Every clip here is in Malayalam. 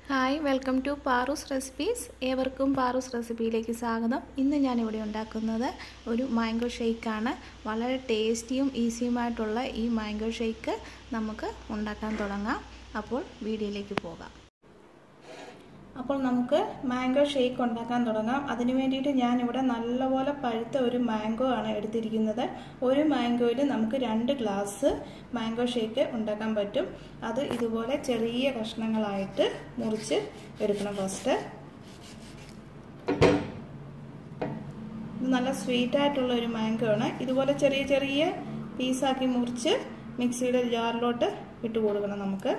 hi welcome to Paru's recipes ഏവർക്കും പാറൂസ് റെസിപ്പിയിലേക്ക് സ്വാഗതം ഇന്ന് ഞാനിവിടെ ഉണ്ടാക്കുന്നത് ഒരു മാംഗോ ഷെയ്ക്കാണ് വളരെ ടേസ്റ്റിയും ഈസിയുമായിട്ടുള്ള ഈ മാംഗോ ഷെയ്ക്ക് നമുക്ക് ഉണ്ടാക്കാൻ തുടങ്ങാം അപ്പോൾ വീഡിയോയിലേക്ക് പോകാം അപ്പോൾ നമുക്ക് മാംഗോ ഷേക്ക് ഉണ്ടാക്കാൻ തുടങ്ങാം അതിന് വേണ്ടിയിട്ട് ഞാനിവിടെ നല്ലപോലെ പഴുത്ത ഒരു മാംഗോ ആണ് എടുത്തിരിക്കുന്നത് ഒരു മാംഗോയിൽ നമുക്ക് രണ്ട് ഗ്ലാസ് മാംഗോ ഷേക്ക് ഉണ്ടാക്കാൻ പറ്റും അത് ഇതുപോലെ ചെറിയ കഷ്ണങ്ങളായിട്ട് മുറിച്ച് എടുക്കണം ഫസ്റ്റ് ഇത് നല്ല സ്വീറ്റ് ആയിട്ടുള്ള ഒരു മാംഗോ ആണ് ഇതുപോലെ ചെറിയ ചെറിയ പീസാക്കി മുറിച്ച് മിക്സിയുടെ ജാറിലോട്ട് ഇട്ട് കൊടുക്കണം നമുക്ക്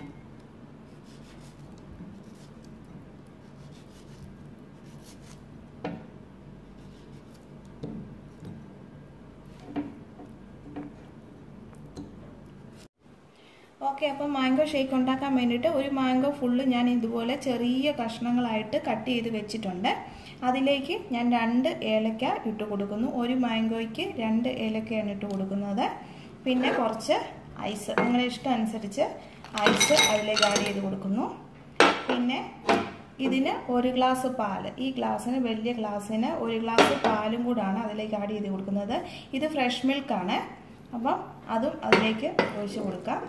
ഓക്കെ അപ്പം മാംഗോ ഷേക്ക് ഉണ്ടാക്കാൻ വേണ്ടിയിട്ട് ഒരു മാംഗോ ഫുള്ള് ഞാൻ ഇതുപോലെ ചെറിയ കഷ്ണങ്ങളായിട്ട് കട്ട് ചെയ്ത് വെച്ചിട്ടുണ്ട് അതിലേക്ക് ഞാൻ രണ്ട് ഏലക്ക ഇട്ട് കൊടുക്കുന്നു ഒരു മാംഗോയ്ക്ക് രണ്ട് ഏലക്കയാണ് ഇട്ട് കൊടുക്കുന്നത് പിന്നെ കുറച്ച് ഐസ് നിങ്ങളുടെ ഇഷ്ടം അനുസരിച്ച് ഐസ് അതിലേക്ക് ആഡ് ചെയ്ത് കൊടുക്കുന്നു പിന്നെ ഇതിന് ഒരു ഗ്ലാസ് പാല് ഈ ഗ്ലാസ്സിന് വലിയ ഗ്ലാസ്സിന് ഒരു ഗ്ലാസ് പാലും കൂടാണ് അതിലേക്ക് ആഡ് ചെയ്ത് കൊടുക്കുന്നത് ഇത് ഫ്രഷ് മിൽക്കാണ് അപ്പം അതും അതിലേക്ക് ഒഴിച്ച് കൊടുക്കാം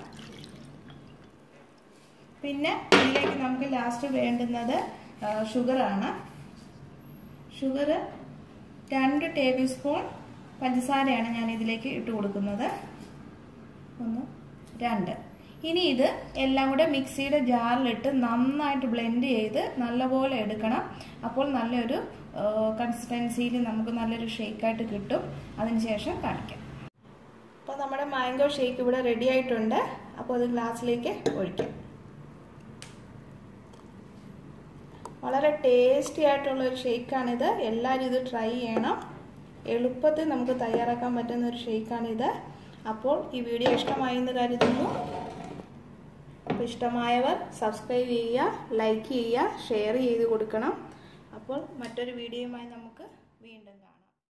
പിന്നെ ഇതിലേക്ക് നമുക്ക് ലാസ്റ്റ് വേണ്ടുന്നത് ഷുഗറാണ് ഷുഗർ രണ്ട് ടേബിൾ സ്പൂൺ പഞ്ചസാരയാണ് ഞാൻ ഇതിലേക്ക് ഇട്ട് കൊടുക്കുന്നത് ഒന്ന് രണ്ട് ഇനി ഇത് എല്ലാം കൂടെ മിക്സിയുടെ ജാറിലിട്ട് നന്നായിട്ട് ബ്ലെൻഡ് ചെയ്ത് നല്ലപോലെ എടുക്കണം അപ്പോൾ നല്ലൊരു കൺസിസ്റ്റൻസിയിൽ നമുക്ക് നല്ലൊരു ഷേക്കായിട്ട് കിട്ടും അതിനുശേഷം കാണിക്കാം അപ്പോൾ നമ്മുടെ മാംഗോ ഷേക്ക് ഇവിടെ റെഡി ആയിട്ടുണ്ട് അപ്പോൾ അത് ഗ്ലാസ്സിലേക്ക് ഒഴിക്കാം വളരെ ടേസ്റ്റി ആയിട്ടുള്ള ഒരു ഷേക്കാണിത് എല്ലാവരും ഇത് ട്രൈ ചെയ്യണം എളുപ്പത്തിൽ നമുക്ക് തയ്യാറാക്കാൻ പറ്റുന്ന ഒരു ഷേക്കാണിത് അപ്പോൾ ഈ വീഡിയോ ഇഷ്ടമായി എന്ന് കരുതുന്നു അപ്പോൾ ഇഷ്ടമായവർ സബ്സ്ക്രൈബ് ചെയ്യുക ലൈക്ക് ചെയ്യുക ഷെയർ ചെയ്ത് കൊടുക്കണം അപ്പോൾ മറ്റൊരു വീഡിയോയുമായി നമുക്ക് വീണ്ടും കാണാം